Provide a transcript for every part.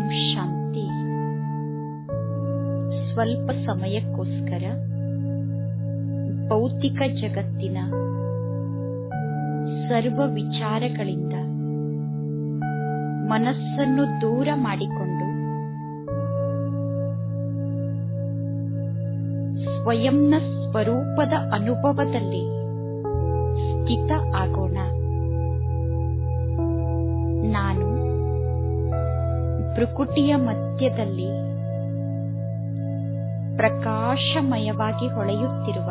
ಶಾಂತಿ ಸ್ವಲ್ಪ ಸಮಯಕ್ಕೋಸ್ಕರ ಭೌತಿಕ ಜಗತ್ತಿನ ಸರ್ವ ವಿಚಾರಗಳಿಂದ ಮನಸ್ಸನ್ನು ದೂರ ಮಾಡಿಕೊಂಡು ಸ್ವಯಂನ ಸ್ವರೂಪದ ಅನುಭವದಲ್ಲಿ ಸ್ಥಿತ ಆಗೋಣ ನಾನು ಭೃಕುಟಿಯ ಮಧ್ಯದಲ್ಲಿ ಪ್ರಕಾಶಮಯವಾಗಿ ಹೊಳೆಯುತ್ತಿರುವ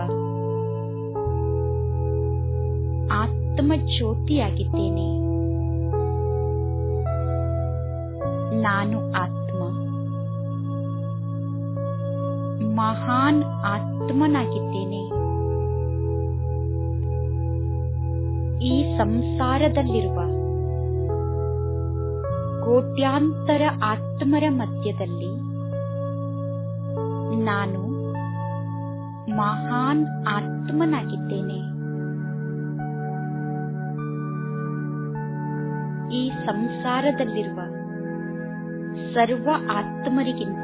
ಆತ್ಮ ಜ್ಯೋತಿಯಾಗಿದ್ದೇನೆ ನಾನು ಆತ್ಮ ಮಹಾನ್ ಆತ್ಮನಾಗಿದ್ದೇನೆ ಈ ಸಂಸಾರದಲ್ಲಿರುವ ಕೋಟ್ಯಾಂತರ ಆತ್ಮರ ಮಧ್ಯದಲ್ಲಿ ನಾನು ಮಹಾನ್ ಆತ್ಮನಾಗಿದ್ದೇನೆ ಈ ಸಂಸಾರದಲ್ಲಿರುವ ಸರ್ವ ಆತ್ಮರಿಗಿಂತ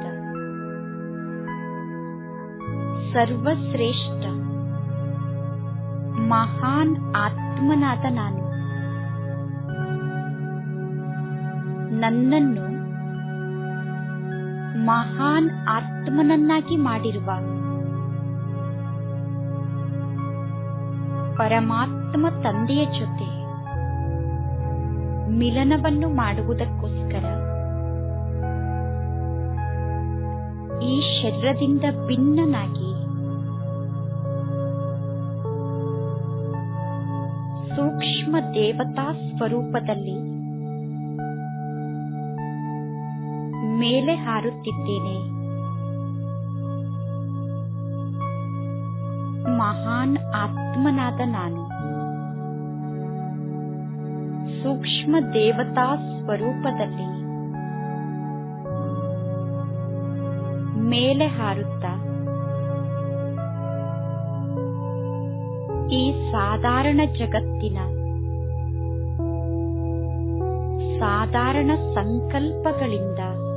ಸರ್ವಶ್ರೇಷ್ಠ ಮಹಾನ್ ಆತ್ಮನಾದ ನಾನು ನನ್ನನ್ನು ಮಹಾನ್ ಆತ್ಮನನ್ನಾಗಿ ಮಾಡಿರುವ ಪರಮಾತ್ಮ ತಂದೆಯ ಜೊತೆ ಮಿಲನವನ್ನು ಮಾಡುವುದಕ್ಕೋಸ್ಕರ ಈ ಶರೀರದಿಂದ ಭಿನ್ನನಾಗಿ ಸೂಕ್ಷ್ಮ ದೇವತಾ ಸ್ವರೂಪದಲ್ಲಿ ಮೇಲೆ ಹಾರುತ್ತಿದ್ದೇನೆ ಮಹಾನ್ ಆತ್ಮನಾದ ನಾನು ಸೂಕ್ಷ್ಮ ದೇವತಾ ಸ್ವರೂಪದಲ್ಲಿ ಮೇಲೆ ಹಾರುತ್ತಾ ಈ ಸಾಧಾರಣ ಜಗತ್ತಿನ ಸಾಧಾರಣ ಸಂಕಲ್ಪಗಳಿಂದ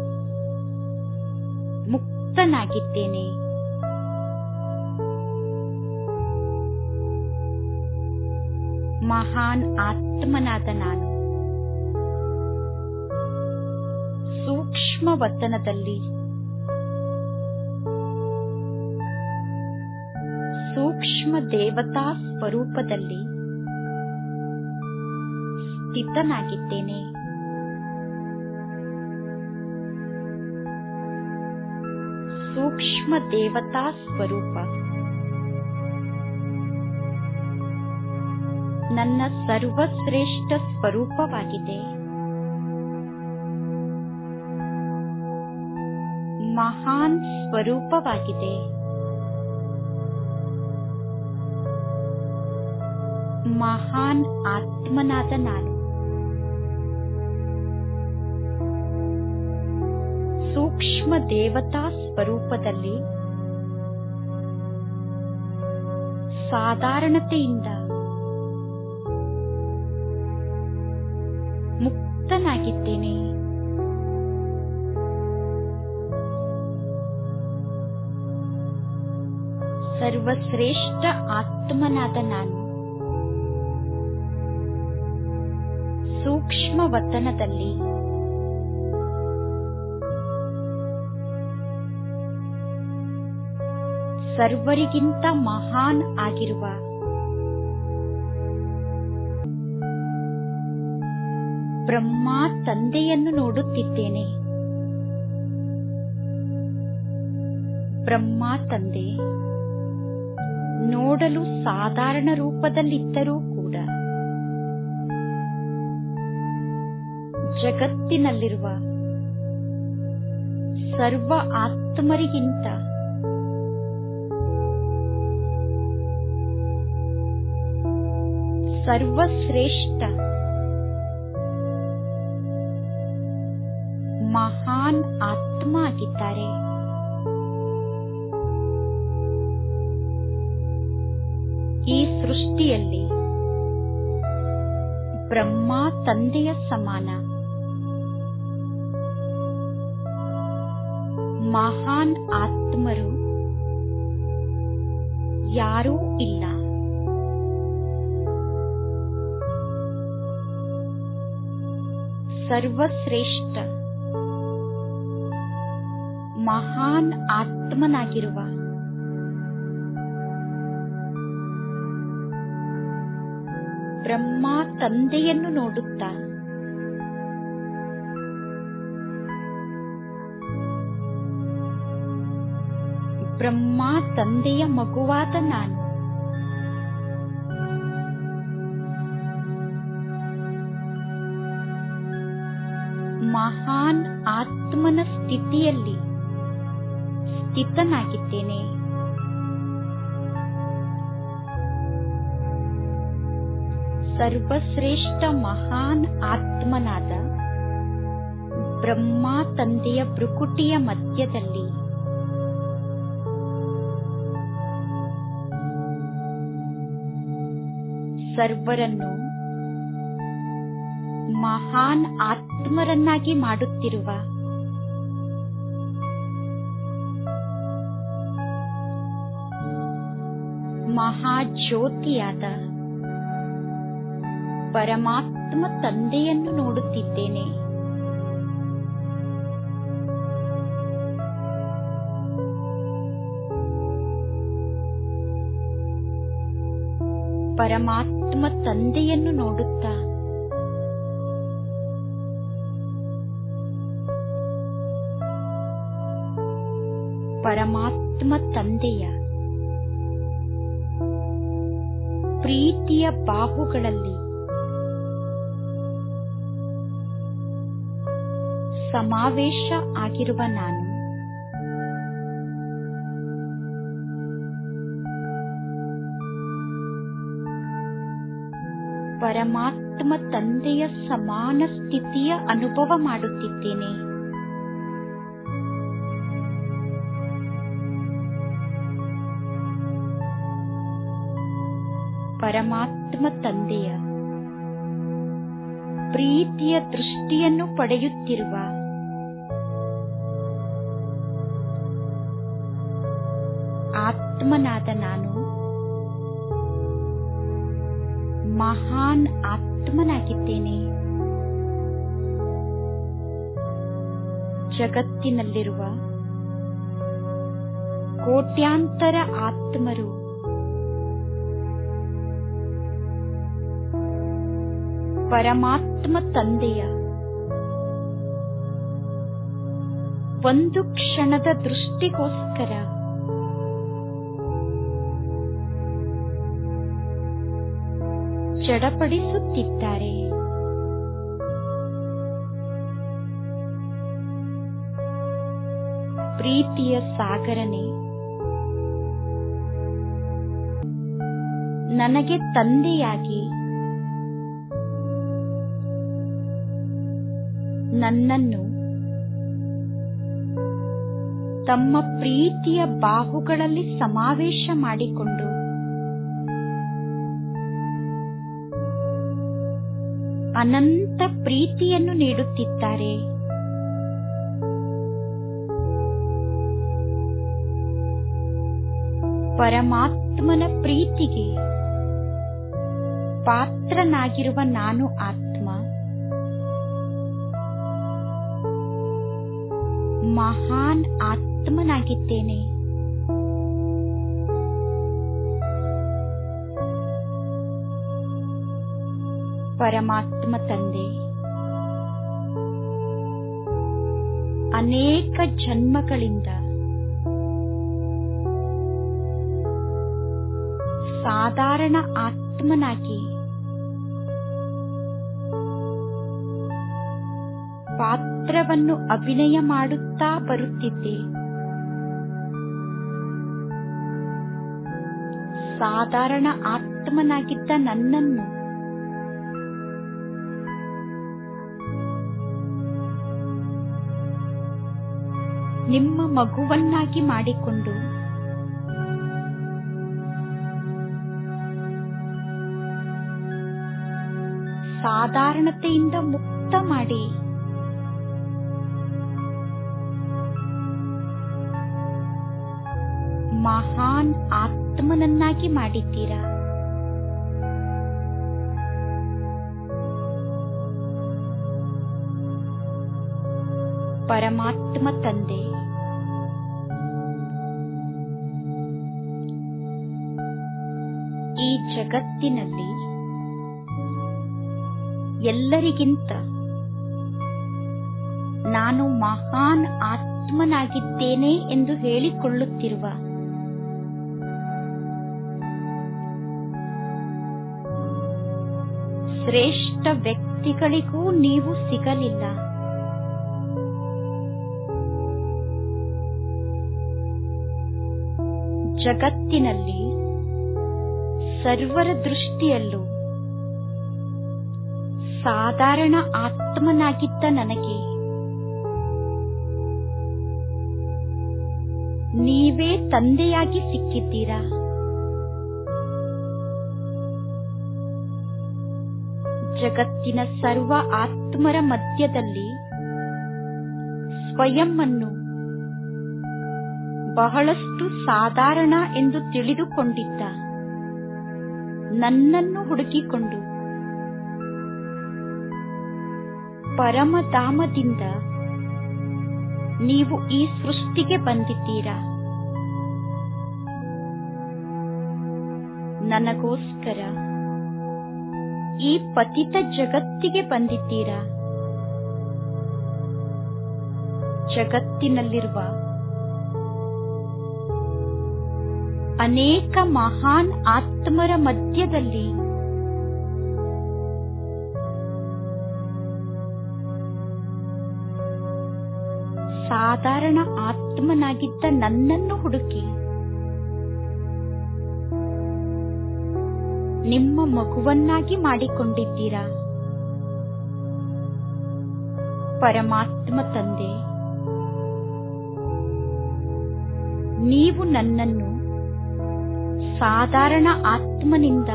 ಮುಕ್ತನಾಗಿದ್ದೇನೆ ಮಹಾನ್ ಆತ್ಮನಾದ ನಾನು ಸೂಕ್ಷ್ಮ ವತನದಲ್ಲಿ ಸೂಕ್ಷ್ಮ ದೇವತಾ ಸ್ವರೂಪದಲ್ಲಿ ಸ್ಥಿತನಾಗಿದ್ದೇನೆ ಸೂಕ್ಷ್ಮ ದೇವತಾ ಸ್ವರೂಪ ನನ್ನ ಸರ್ವಶ್ರೇಷ್ಠ ಸ್ವರೂಪವಾಗಿದೆ ಮಹಾನ್ ಸ್ವರೂಪವಾಗಿದೆ ಮಹಾನ್ ಆತ್ಮನಾದ ನಾನು ಸೂಕ್ಷ್ಮ ದೇವತಾ ಸ್ವರೂಪದಲ್ಲಿ ಸಾಧಾರಣತೆಯಿಂದ ಮುಕ್ತನಾಗಿದ್ದೇನೆ ಸರ್ವಶ್ರೇಷ್ಠ ಆತ್ಮನಾದ ನಾನು ಸೂಕ್ಷ್ಮ ವತನದಲ್ಲಿ ಸರ್ವರಿಗಿಂತ ಮಹಾನ್ ಆಗಿರುವ ಬ್ರಹ್ಮ ತಂದೆಯನ್ನು ನೋಡುತ್ತಿದ್ದೇನೆ ಬ್ರಹ್ಮ ತಂದೆ ನೋಡಲು ಸಾಧಾರಣ ರೂಪದಲ್ಲಿದ್ದರೂ ಕೂಡ ಜಗತ್ತಿನಲ್ಲಿರುವ ಸರ್ವ ಆತ್ಮರಿಗಿಂತ ಸರ್ವಶ್ರೇಷ್ಠ ಮಹಾನ್ ಆತ್ಮ ಆಗಿದ್ದಾರೆ ಈ ಸೃಷ್ಟಿಯಲ್ಲಿ ಬ್ರಹ್ಮ ತಂದೆಯ ಸಮಾನ ಮಹಾನ್ ಆತ್ಮರು ಯಾರೂ ಇಲ್ಲ ಸರ್ವಶ್ರೇಷ್ಠ ಮಹಾನ್ ಆತ್ಮನಾಗಿರುವ ಬ್ರಹ್ಮ ತಂದೆಯನ್ನು ನೋಡುತ್ತಾ ಬ್ರಹ್ಮ ತಂದೆಯ ಮಗುವಾದ ನಾನು ಮಹಾನ್ ಆತ್ಮನ ಸ್ಥಿತಿಯಲ್ಲಿ ಸ್ಥಿತನಾಗಿದ್ದೇನೆ ಸರ್ವಶ್ರೇಷ್ಠ ಮಹಾನ್ ಆತ್ಮನಾದ ಬ್ರಹ್ಮ ತಂದೆಯ ಭ್ರುಕುಟಿಯ ಮಧ್ಯದಲ್ಲಿ ಸರ್ವರನ್ನು ಮಹಾನ್ ಆತ್ಮರನ್ನಾಗಿ ಮಾಡುತ್ತಿರುವ ಮಹಾಜ್ಯೋತಿಯಾದ ಪರಮಾತ್ಮ ತಂದೆಯನ್ನು ನೋಡುತ್ತಿದ್ದೇನೆ ಪರಮಾತ್ಮ ತಂದೆಯನ್ನು ನೋಡುತ್ತಾ ಪರಮಾತ್ಮ ತಂದೆಯ ಪ್ರೀತಿಯ ಬಾಹುಗಳಲ್ಲಿ ಸಮಾವೇಶ ಆಗಿರುವ ನಾನು ಪರಮಾತ್ಮ ತಂದೆಯ ಸಮಾನ ಸ್ಥಿತಿಯ ಅನುಭವ ಮಾಡುತ್ತಿದ್ದೇನೆ ಪರಮಾತ್ಮ ತಂದೆಯ ಪ್ರೀತಿಯ ದೃಷ್ಟಿಯನ್ನು ಪಡೆಯುತ್ತಿರುವ ಆತ್ಮನಾದ ನಾನು ಮಹಾನ್ ಆತ್ಮನಾಗಿದ್ದೇನೆ ಜಗತ್ತಿನಲ್ಲಿರುವ ಕೋಟ್ಯಾಂತರ ಆತ್ಮರು ಪರಮಾತ್ಮ ತಂದೆಯ ಒಂದು ಕ್ಷಣದ ದೃಷ್ಟಿಗೋಸ್ಕರ ಚಡಪಡಿಸುತ್ತಿದ್ದಾರೆ ಪ್ರೀತಿಯ ಸಾಗರನೆ ನನಗೆ ತಂದೆಯಾಗಿ ನನ್ನನ್ನು ತಮ್ಮ ಪ್ರೀತಿಯ ಬಾಹುಗಳಲ್ಲಿ ಸಮಾವೇಶ ಮಾಡಿಕೊಂಡು ಅನಂತ ಪ್ರೀತಿಯನ್ನು ನೀಡುತ್ತಿದ್ದಾರೆ ಪರಮಾತ್ಮನ ಪ್ರೀತಿಗೆ ಪಾತ್ರನಾಗಿರುವ ನಾನು ಆತ್ಮ ಮಹಾನ್ ಆತ್ಮನಾಗಿದ್ದೇನೆ ಪರಮಾತ್ಮ ತಂದೆ ಅನೇಕ ಜನ್ಮಗಳಿಂದ ಸಾಧಾರಣ ಆತ್ಮನಾಗಿ ಪಾತ್ರವನ್ನು ಅಭಿನಯ ಮಾಡುತ್ತಾ ಬರುತ್ತಿದ್ದೆ ಸಾಧಾರಣ ಆತ್ಮನಾಗಿದ್ದ ನನ್ನನ್ನು ನಿಮ್ಮ ಮಗುವನ್ನಾಗಿ ಮಾಡಿಕೊಂಡು ಸಾಧಾರಣತೆಯಿಂದ ಮುಕ್ತ ಮಾಡಿ ಮಹಾನ್ ಆತ್ಮನನ್ನಾಗಿ ಮಾಡಿದ್ದೀರಾ ಪರಮಾತ್ಮ ತಂದೆ ಈ ಜಗತ್ತಿನಲ್ಲಿ ಎಲ್ಲರಿಗಿಂತ ನಾನು ಮಹಾನ್ ಆತ್ಮನಾಗಿದ್ದೇನೆ ಎಂದು ಹೇಳಿಕೊಳ್ಳುತ್ತಿರುವ ಶ್ರೇಷ್ಠ ವ್ಯಕ್ತಿಗಳಿಗೂ ನೀವು ಸಿಗಲಿಲ್ಲ ಜಗತ್ತಿನಲ್ಲಿ ಸರ್ವರ ದೃಷ್ಟಿಯಲ್ಲೂ ಸಾಧಾರಣ ಆತ್ಮನಾಗಿದ್ದ ನನಗೆ ನೀವೇ ತಂದೆಯಾಗಿ ಸಿಕ್ಕಿದ್ದೀರಾ ಜಗತ್ತಿನ ಸರ್ವ ಆತ್ಮರ ಮಧ್ಯದಲ್ಲಿ ಸ್ವಯಂ ಅನ್ನು ಬಹಳಷ್ಟು ಸಾಧಾರಣ ಎಂದು ತಿಳಿದುಕೊಂಡಿದ್ದ ನನ್ನನ್ನು ಹುಡುಕಿಕೊಂಡು ಪರಮಧಾಮದಿಂದ ನೀವು ಈ ಸೃಷ್ಟಿಗೆ ಬಂದಿದ್ದೀರಾ ನನಗೋಸ್ಕರ ಈ ಪತಿತ ಜಗತ್ತಿಗೆ ಬಂದಿದ್ದೀರಾ ಜಗತ್ತಿನಲ್ಲಿರುವ ಅನೇಕ ಮಹಾನ್ ಆತ್ಮರ ಮಧ್ಯದಲ್ಲಿ ಸಾಧಾರಣ ಆತ್ಮನಾಗಿದ್ದ ನನ್ನನ್ನು ಹುಡುಕಿ ನಿಮ್ಮ ಮಗುವನ್ನಾಗಿ ಮಾಡಿಕೊಂಡಿದ್ದೀರಾ ಪರಮಾತ್ಮ ತಂದೆ ನೀವು ನನ್ನನ್ನು ಸಾಧಾರಣ ಆತ್ಮನಿಂದ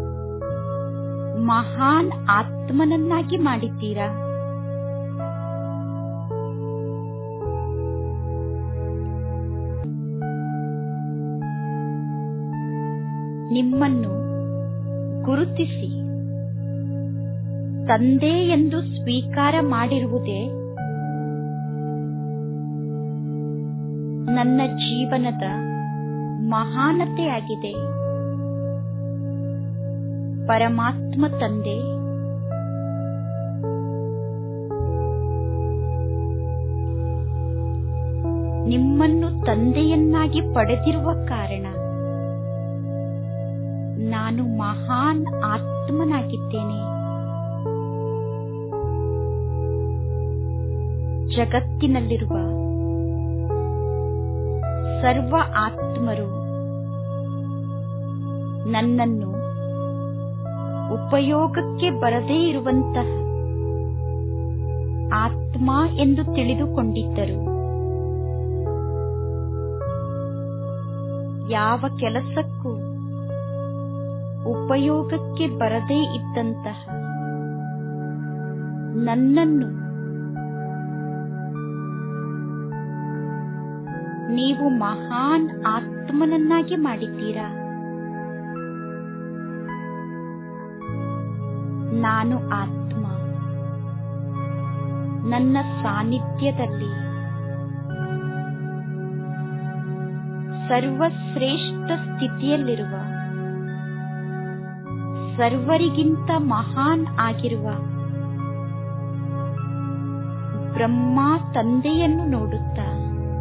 ಮಹಾನ್ ಆತ್ಮನನ್ನಾಗಿ ಮಾಡಿದ್ದೀರಾ ನಿಮ್ಮನ್ನು ಗುರುತಿಸಿ ತಂದೆ ಎಂದು ಸ್ವೀಕಾರ ಮಾಡಿರುವುದೇ ನನ್ನ ಜೀವನದ ಮಹಾನತೆಯಾಗಿದೆ ಪರಮಾತ್ಮ ತಂದೆ ನಿಮ್ಮನ್ನು ತಂದೆಯನ್ನಾಗಿ ಪಡೆದಿರುವ ಕಾರಣ ನಾನು ಮಹಾನ್ ಆತ್ಮನಾಗಿದ್ದೇನೆ ಜಗತ್ತಿನಲ್ಲಿರುವ ಸರ್ವ ಆತ್ಮರು ನನ್ನನ್ನು ಉಪಯೋಗಕ್ಕೆ ಬರದೇ ಇರುವಂತಹ ಆತ್ಮ ಎಂದು ತಿಳಿದುಕೊಂಡಿದ್ದರು ಯಾವ ಕೆಲಸಕ್ಕೂ ಉಪಯೋಗಕ್ಕೆ ಬರದೇ ಇದ್ದಂತಹ ನನ್ನನ್ನು ನೀವು ಮಹಾನ್ ಆತ್ಮನನ್ನಾಗಿ ಮಾಡಿದ್ದೀರಾ ನಾನು ಆತ್ಮ ನನ್ನ ಸಾನ್ನಿಧ್ಯದಲ್ಲಿ ಸರ್ವಶ್ರೇಷ್ಠ ಸ್ಥಿತಿಯಲ್ಲಿರುವ ಸರ್ವರಿಗಿಂತ ಮಹಾನ್ ಆಗಿರುವ ಬ್ರಹ್ಮ ತಂದೆಯನ್ನು ನೋಡುತ್ತಾ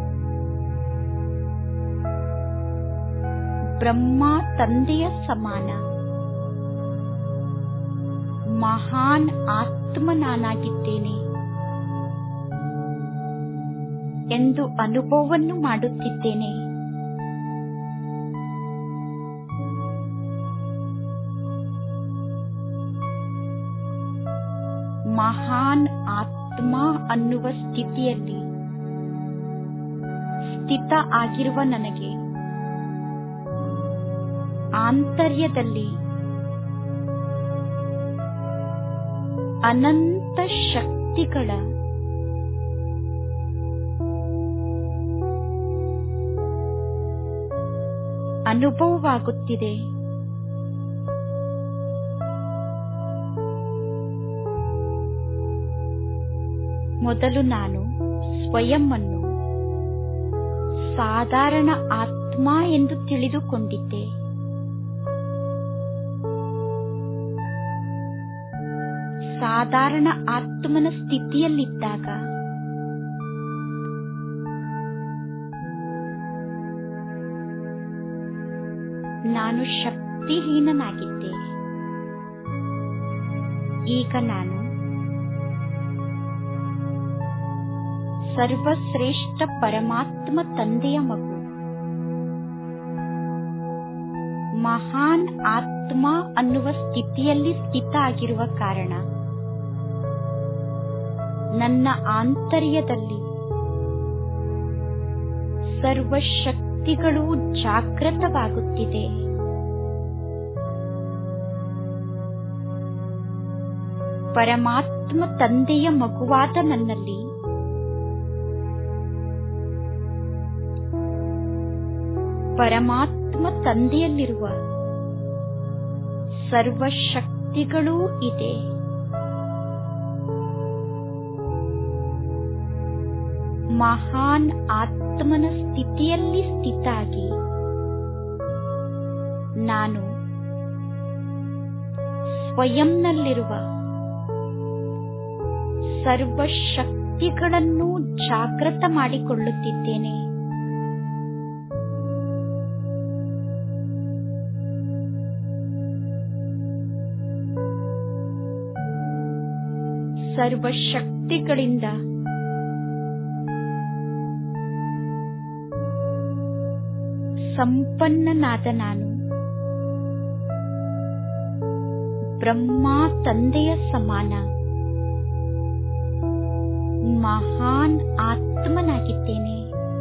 ಬ್ರಹ್ಮ ತಂದೆಯ ಸಮಾನ ಮಹಾನ್ ಆತ್ಮ ನಾನಾಗಿದ್ದೇನೆ ಎಂದು ಅನುಭವವನ್ನು ಮಾಡುತ್ತಿದ್ದೇನೆ ಮಹಾನ್ ಆತ್ಮ ಅನ್ನುವ ಸ್ಥಿತಿಯಲ್ಲಿ ಸ್ಥಿತ ಆಗಿರುವ ನನಗೆ ಆಂತರ್ಯದಲ್ಲಿ ಅನಂತ ಶಕ್ತಿಗಳ ಅನುಭವವಾಗುತ್ತಿದೆ ಮೊದಲು ನಾನು ಸ್ವಯಂ ಅನ್ನು ಸಾಧಾರಣ ಆತ್ಮ ಎಂದು ತಿಳಿದುಕೊಂಡಿದ್ದೆ ಸಾಧಾರಣ ಆತ್ಮನ ಸ್ಥಿತಿಯಲ್ಲಿದ್ದಾಗ ನಾನು ಶಕ್ತಿಹೀನನಾಗಿದ್ದೆ ಈಗ ನಾನು ಸರ್ವಶ್ರೇಷ್ಠ ಪರಮಾತ್ಮ ತಂದೆಯ ಮಗು ಮಹಾನ್ ಆತ್ಮ ಅನ್ನುವ ಸ್ಥಿತಿಯಲ್ಲಿ ಸ್ಥಿತ ಆಗಿರುವ ಕಾರಣ ನನ್ನ ಆಂತರ್ಯದಲ್ಲಿ ಸರ್ವಶಕ್ತಿಗಳು ಜಾಗೃತವಾಗುತ್ತಿದೆ ಪರಮಾತ್ಮ ತಂದೆಯ ಮಗುವಾದ ನನ್ನಲ್ಲಿ ಪರಮಾತ್ಮ ತಂದೆಯಲ್ಲಿರುವ ಸರ್ವಶಕ್ತಿಗಳೂ ಇದೆ ಮಹಾನ್ ಆತ್ಮನ ಸ್ಥಿತಿಯಲ್ಲಿ ಸ್ಥಿತಾಗಿ ನಾನು ಸ್ವಯಂನಲ್ಲಿರುವ ಸರ್ವಶಕ್ತಿಗಳನ್ನು ಜಾಗೃತ ಮಾಡಿಕೊಳ್ಳುತ್ತಿದ್ದೇನೆ ಸರ್ವಶಕ್ತಿಗಳಿಂದ ಸಂಪನ್ನನಾದ ನಾನು ಬ್ರಹ್ಮ ತಂದೆಯ ಸಮಾನ ಮಹಾನ್ ಆತ್ಮನಾಗಿದ್ದೇನೆ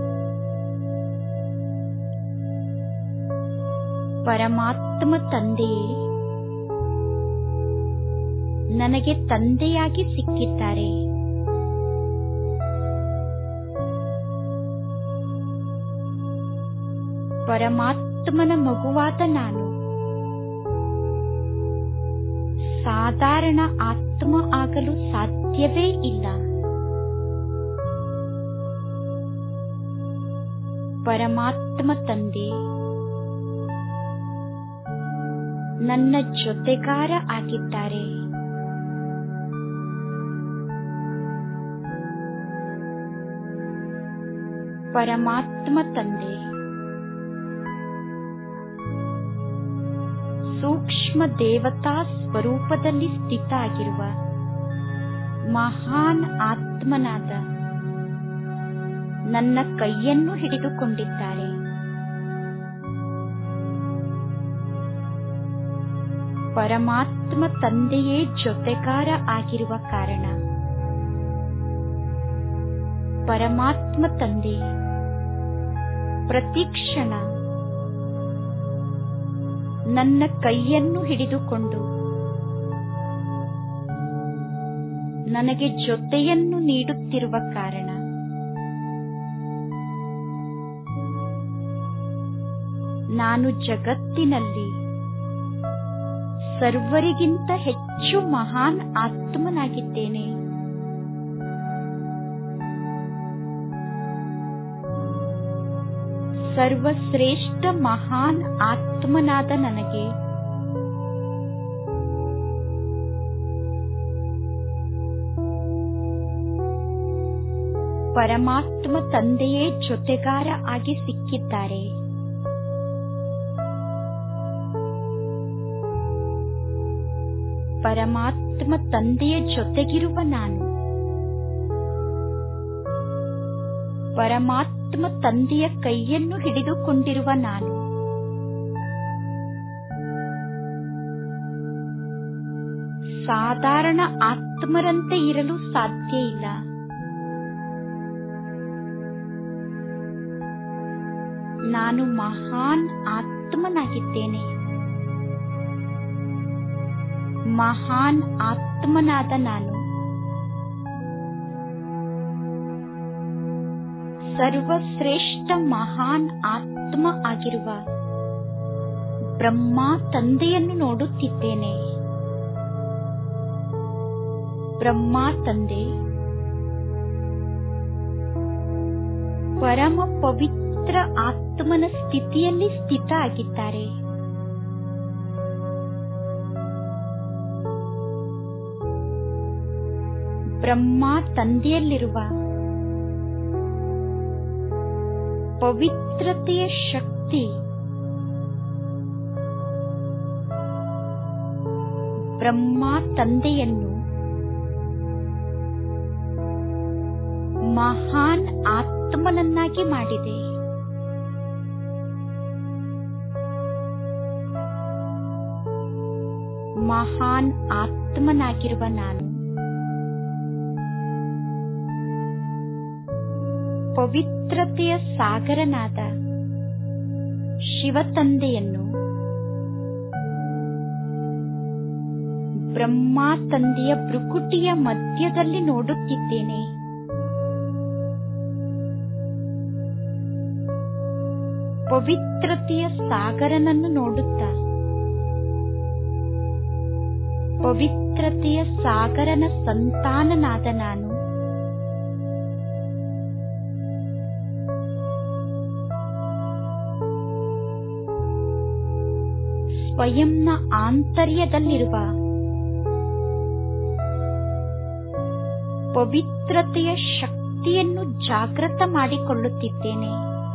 ಪರಮಾತ್ಮ ತಂದೆಯೇ ನನಗೆ ತಂದೆಯಾಗಿ ಸಿಕ್ಕಿದ್ದಾರೆ ಪರಮಾತ್ಮನ ಮಗುವಾದ ನಾನು ಸಾಧಾರಣ ಆತ್ಮ ಆಗಲು ಸಾಧ್ಯವೇ ಇಲ್ಲ ಪರಮಾತ್ಮ ತಂದೆ ನನ್ನ ಜೊತೆಗಾರ ಆಗಿದ್ದಾರೆ ಪರಮಾತ್ಮ ತಂದೆ ಸೂಕ್ಷ್ಮ ದೇವತಾ ಸ್ವರೂಪದಲ್ಲಿ ಸ್ಥಿತ ಆಗಿರುವ ಮಹಾನ್ ಆತ್ಮನಾದ ನನ್ನ ಕೈಯನ್ನು ಹಿಡಿದುಕೊಂಡಿದ್ದಾರೆ ಪರಮಾತ್ಮ ತಂದೆಯೇ ಜೊತೆಗಾರ ಆಗಿರುವ ಕಾರಣ ಪರಮಾತ್ಮ ತಂದೆ ಪ್ರತಿಕ್ಷಣ ನನ್ನ ಕೈಯನ್ನು ಹಿಡಿದುಕೊಂಡು ನನಗೆ ಜೊತೆಯನ್ನು ನೀಡುತ್ತಿರುವ ಕಾರಣ ನಾನು ಜಗತ್ತಿನಲ್ಲಿ ಸರ್ವರಿಗಿಂತ ಹೆಚ್ಚು ಮಹಾನ್ ಆತ್ಮನಾಗಿದ್ದೇನೆ ಸರ್ವಶ್ರೇಷ್ಠ ಮಹಾನ್ ಆತ್ಮನಾದ ನನಗೆ ಪರಮಾತ್ಮ ತಂದೆಯೇ ಜೊತೆಗಾರ ಆಗಿ ಸಿಕ್ಕಿದ್ದಾರೆ ಪರಮಾತ್ಮ ತಂದೆಯ ಜೊತೆಗಿರುವ ನಾನು ಪರಮಾತ್ಮ ತಂದೆಯ ಕೈಯನ್ನು ಹಿಡಿದುಕೊಂಡಿರುವ ನಾನು ಸಾಧಾರಣ ಆತ್ಮರಂತೆ ಇರಲು ಸಾಧ್ಯ ಇಲ್ಲ ನಾನು ಮಹಾನ್ ಆತ್ಮನಾಗಿದ್ದೇನೆ ಮಹಾನ್ ಆತ್ಮನಾದ ನಾನು ಸರ್ವಶ್ರೇಷ್ಠ ಮಹಾನ್ ಆತ್ಮ ಆಗಿರುವ ಬ್ರಹ್ಮ ತಂದೆಯನ್ನು ನೋಡುತ್ತಿದ್ದೇನೆ ಬ್ರಹ್ಮ ತಂದೆ ಪರಮ ಪವಿತ್ರ ಆತ್ಮನ ಸ್ಥಿತಿಯಲ್ಲಿ ಸ್ಥಿತ ಆಗಿದ್ದಾರೆ ಬ್ರಹ್ಮ ತಂದೆಯಲ್ಲಿರುವ ಪವಿತ್ರತೆಯ ಶಕ್ತಿ ಬ್ರಹ್ಮ ತಂದೆಯನ್ನು ಮಹಾನ್ ಆತ್ಮನನ್ನಾಗಿ ಮಾಡಿದೆ ಮಹಾನ್ ಆತ್ಮನಾಗಿರುವ ನಾನು ಪವಿತ್ರತೆಯ ಸಾಗರನಾದ ಶಿವತಂದೆಯನ್ನು ಬ್ರಹ್ಮ ತಂದೆಯ ಭ್ರುಕುಟಿಯ ಮಧ್ಯದಲ್ಲಿ ನೋಡುತ್ತಿದ್ದೇನೆ ಪವಿತ್ರತೆಯ ಸಾಗರನನ್ನು ನೋಡುತ್ತಾ ಪವಿತ್ರತೆಯ ಸಾಗರನ ಸಂತಾನನಾದ ನಾನು ಸ್ವಯಂನ ಆಂತರ್ಯದಲ್ಲಿರುವ ಪವಿತ್ರತೆಯ ಶಕ್ತಿಯನ್ನು ಜಾಗೃತ ಮಾಡಿಕೊಳ್ಳುತ್ತಿದ್ದೇನೆ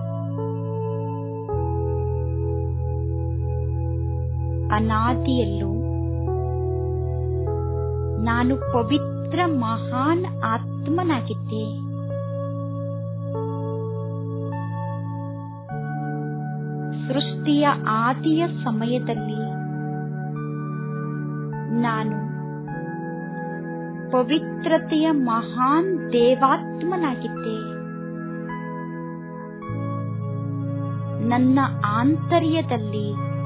ಅನಾದಿಯಲ್ಲೂ ನಾನು ಪವಿತ್ರ ಮಹಾನ್ ಆತ್ಮನಾಗಿದ್ದೆ ಸೃಷ್ಟಿಯ ಆದಿಯ ಸಮಯದಲ್ಲಿ ನಾನು ಪವಿತ್ರತೆಯ ಮಹಾನ್ ದೇವಾತ್ಮನಾಗಿದ್ದೆ ನನ್ನ ಆಂತರ್ಯದಲ್ಲಿ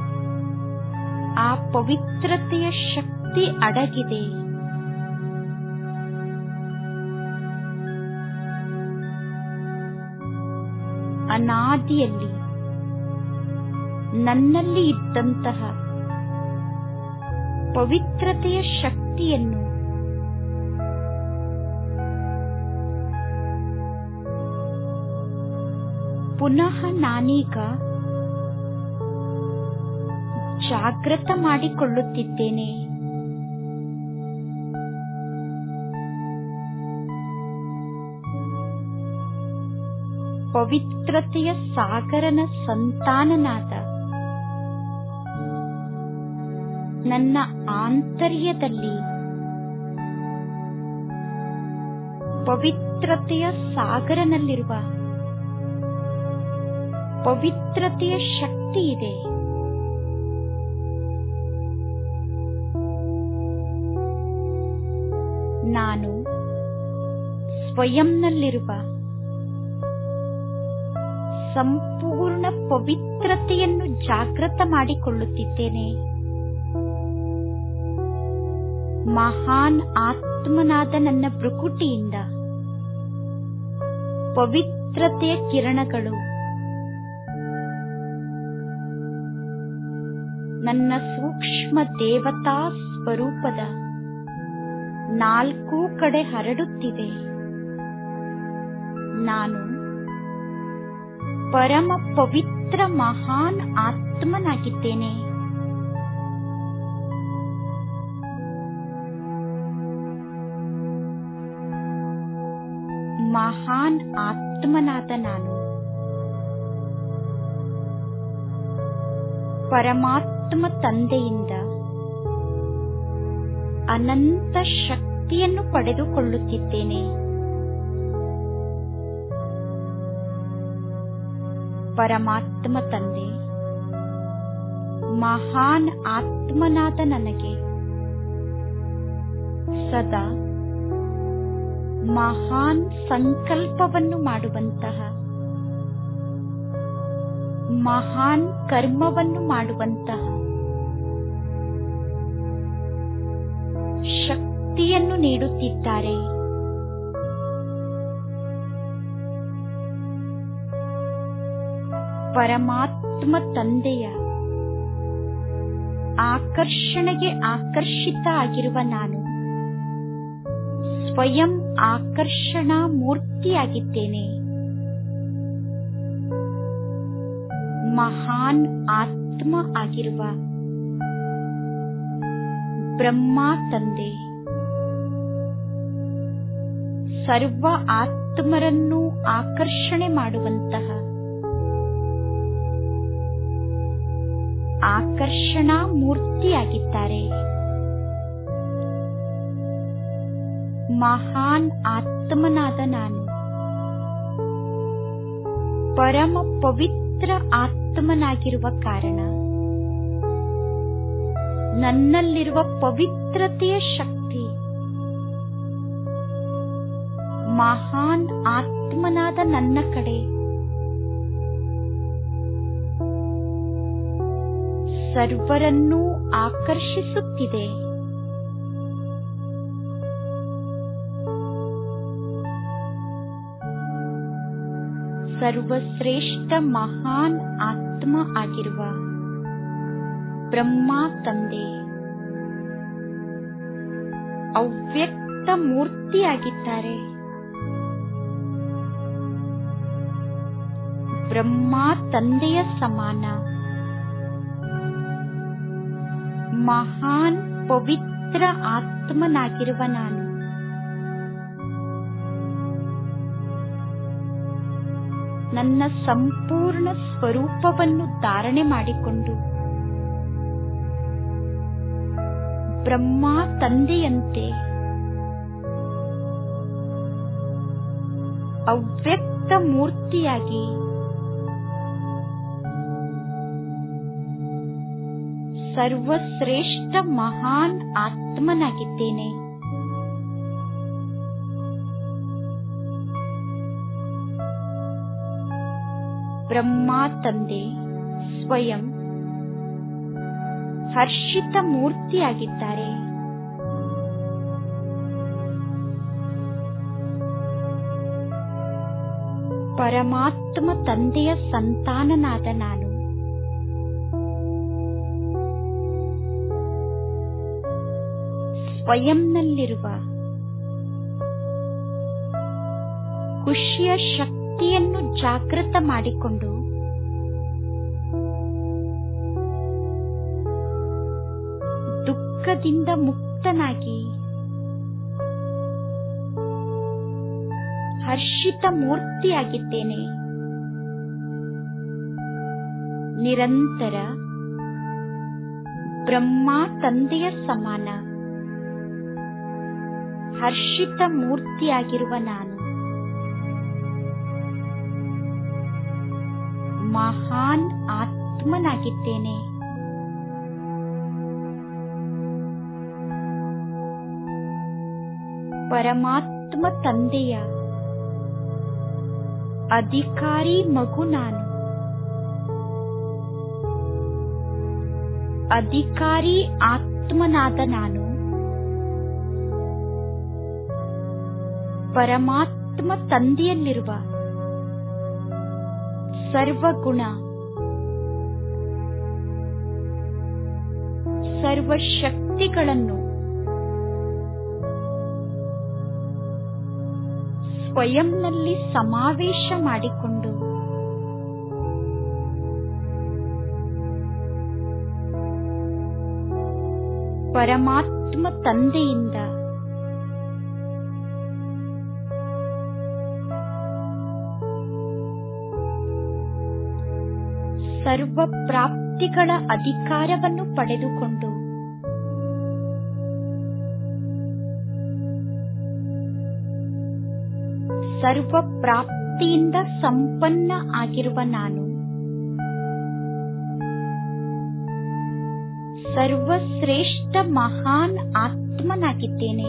ಆ ಪವಿತ್ರತೆಯ ಶಕ್ತಿ ಅಡಗಿದೆ ಅನಾದಿಯಲ್ಲಿ ನನ್ನಲ್ಲಿ ಇದ್ದಂತಹ ಪವಿತ್ರತೆಯ ಶಕ್ತಿಯನ್ನು ಪುನಃ ನಾನೀಗ ಜಾಗೃತ ಮಾಡಿಕೊಳ್ಳುತ್ತಿದ್ದೇನೆ ಪವಿತ್ರತೆಯ ಸಾಗರನ ಸಂತಾನನಾದ ನನ್ನ ಆಂತರ್ಯದಲ್ಲಿ ಪವಿತ್ರತೆಯ ಸಾಗರನಲ್ಲಿರುವ ಪವಿತ್ರತೆಯ ಶಕ್ತಿ ಇದೆ ನಾನು ಸ್ವಯಂನಲ್ಲಿರುವ ಸಂಪೂರ್ಣ ಪವಿತ್ರತೆಯನ್ನು ಜಾಗೃತ ಮಾಡಿಕೊಳ್ಳುತ್ತಿದ್ದೇನೆ ಮಹಾನ್ ಆತ್ಮನಾದ ನನ್ನ ಭ್ರುಕುಟಿಯಿಂದ ಪವಿತ್ರತೆಯ ಕಿರಣಗಳು ನನ್ನ ಸೂಕ್ಷ್ಮ ದೇವತಾ ಸ್ವರೂಪದ ನಾಲ್ಕೂ ಕಡೆ ಹರಡುತ್ತಿದೆ ನಾನು ಪರಮ ಪವಿತ್ರ ಮಹಾನ್ ಆತ್ಮನಾಗಿದ್ದೇನೆ ಮಹಾನ್ ಆತ್ಮನಾದ ನಾನು ಪರಮಾತ್ಮ ತಂದೆಯಿಂದ ಅನಂತ ಶಕ್ತಿಯನ್ನು ಪಡೆದುಕೊಳ್ಳುತ್ತಿದ್ದೇನೆ ಪರಮಾತ್ಮ ತಂದೆ ಮಹಾನ್ ಆತ್ಮನಾದ ನನಗೆ ಸದಾ ಮಹಾನ್ ಸಂಕಲ್ಪವನ್ನು ಮಾಡುವಂತಹ ಮಹಾನ್ ಕರ್ಮವನ್ನು ಮಾಡುವಂತಹ ಶಕ್ತಿಯನ್ನು ನೀಡುತ್ತಿದ್ದಾರೆ ಪರಮಾತ್ಮ ತಂದೆಯ ಆಕರ್ಷಣೆಗೆ ಆಕರ್ಷಿತ ಆಗಿರುವ ನಾನು ಸ್ವಯಂ ಆಕರ್ಷಣಾ ಮೂರ್ತಿಯಾಗಿದ್ದೇನೆ ಮಹಾನ್ ಆತ್ಮ ಆಗಿರುವ ಬ್ರಹ್ಮ ತಂದೆ ಸರ್ವ ಆತ್ಮರನ್ನು ಆಕರ್ಷಣೆ ಮಾಡುವಂತಹ ಆಕರ್ಷಣಾ ಮೂರ್ತಿಯಾಗಿದ್ದಾರೆ ಮಹಾನ್ ಆತ್ಮನಾದ ನಾನು ಪರಮ ಪವಿತ್ರ ಆತ್ಮನಾಗಿರುವ ಕಾರಣ ನನ್ನಲ್ಲಿರುವ ಪವಿತ್ರತೆಯ ಶಕ್ತಿ ಮಹಾನ್ ಆತ್ಮನಾದ ನನ್ನ ಕಡೆ ಸರ್ವರನ್ನೂ ಆಕರ್ಷಿಸುತ್ತಿದೆ ಸರ್ವಶ್ರೇಷ್ಠ ಮಹಾನ್ ಆತ್ಮ ಆಗಿರುವ ಬ್ರಹ್ಮ ತಂದೆ ಅವ್ಯಕ್ತ ಮೂರ್ತಿಯಾಗಿದ್ದಾರೆ ಬ್ರಹ್ಮ ತಂದೆಯ ಸಮಾನ ಮಹಾನ್ ಪವಿತ್ರ ಆತ್ಮನಾಗಿರುವ ನಾನು ನನ್ನ ಸಂಪೂರ್ಣ ಸ್ವರೂಪವನ್ನು ಧಾರಣೆ ಮಾಡಿಕೊಂಡು ಬ್ರಹ್ಮ ತಂದೆಯಂತೆ ಅವ್ಯಕ್ತ ಮೂರ್ತಿಯಾಗಿ ಸರ್ವಶ್ರೇಷ್ಠ ಮಹಾನ್ ಆತ್ಮನಾಗಿದ್ದೇನೆ ಬ್ರಹ್ಮ ತಂದೆ ಸ್ವಯಂ ಹರ್ಷಿತ ಮೂರ್ತಿಯಾಗಿದ್ದಾರೆ ಪರಮಾತ್ಮ ತಂದೆಯ ಸಂತಾನನಾದ ನಾನು ಸ್ವಯಂನಲ್ಲಿರುವ ಖುಷಿಯ ಶಕ್ತಿಯನ್ನು ಜಾಗೃತ ಮಾಡಿಕೊಂಡು ದುಃಖದಿಂದ ಮುಕ್ತನಾಗಿ ಹರ್ಷಿತ ಮೂರ್ತಿಯಾಗಿದ್ದೇನೆ ನಿರಂತರ ಬ್ರಹ್ಮ ತಂದೆಯ ಸಮಾನ ಹರ್ಷಿತ ಮೂರ್ತಿಯಾಗಿರುವ ನಾನು ಮಹಾನ್ ಆತ್ಮನಾಗಿದ್ದೇನೆ ಪರಮಾತ್ಮ ತಂದೆಯ ಅಧಿಕಾರಿ ಮಗು ನಾನು ಅಧಿಕಾರಿ ಆತ್ಮನಾದ ನಾನು ಪರಮಾತ್ಮ ತಂದೆಯಲ್ಲಿರುವ ಸರ್ವಗುಣ ಸರ್ವಶಕ್ತಿಗಳನ್ನು ಸ್ವಯಂನಲ್ಲಿ ಸಮಾವೇಶ ಮಾಡಿಕೊಂಡು ಪರಮಾತ್ಮ ತಂದೆಯಿಂದ ಸರ್ವ ಪ್ರಾಪ್ತಿಗಳ ಅಧಿಕಾರವನ್ನು ಪಡೆದುಕೊಂಡು ಸರ್ವ ಪ್ರಾಪ್ತಿಯಿಂದ ಸಂಪನ್ನ ಆಗಿರುವ ನಾನು ಸರ್ವಶ್ರೇಷ್ಠ ಮಹಾನ್ ಆತ್ಮನಾಗಿದ್ದೇನೆ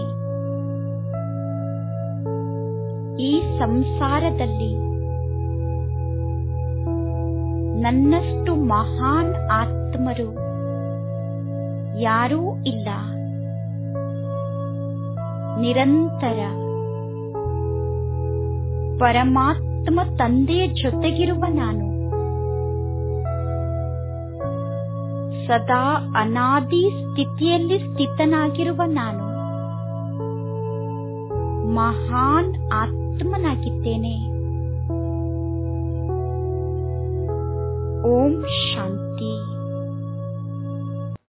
ಈ ಸಂಸಾರದಲ್ಲಿ ನನ್ನಷ್ಟು ಮಹಾನ್ ಆತ್ಮರು ಯಾರೂ ಇಲ್ಲ ನಿರಂತರ ಪರಮಾತ್ಮ ತಂದೆಯ ಜೊತೆಗಿರುವ ನಾನು ಸದಾ ಅನಾದಿ ಸ್ಥಿತಿಯಲ್ಲಿ ಸ್ಥಿತನಾಗಿರುವ ನಾನು ಮಹಾನ್ ಆತ್ಮನಾಗಿದ್ದೇನೆ ಓಂ ಶಾಂತಿ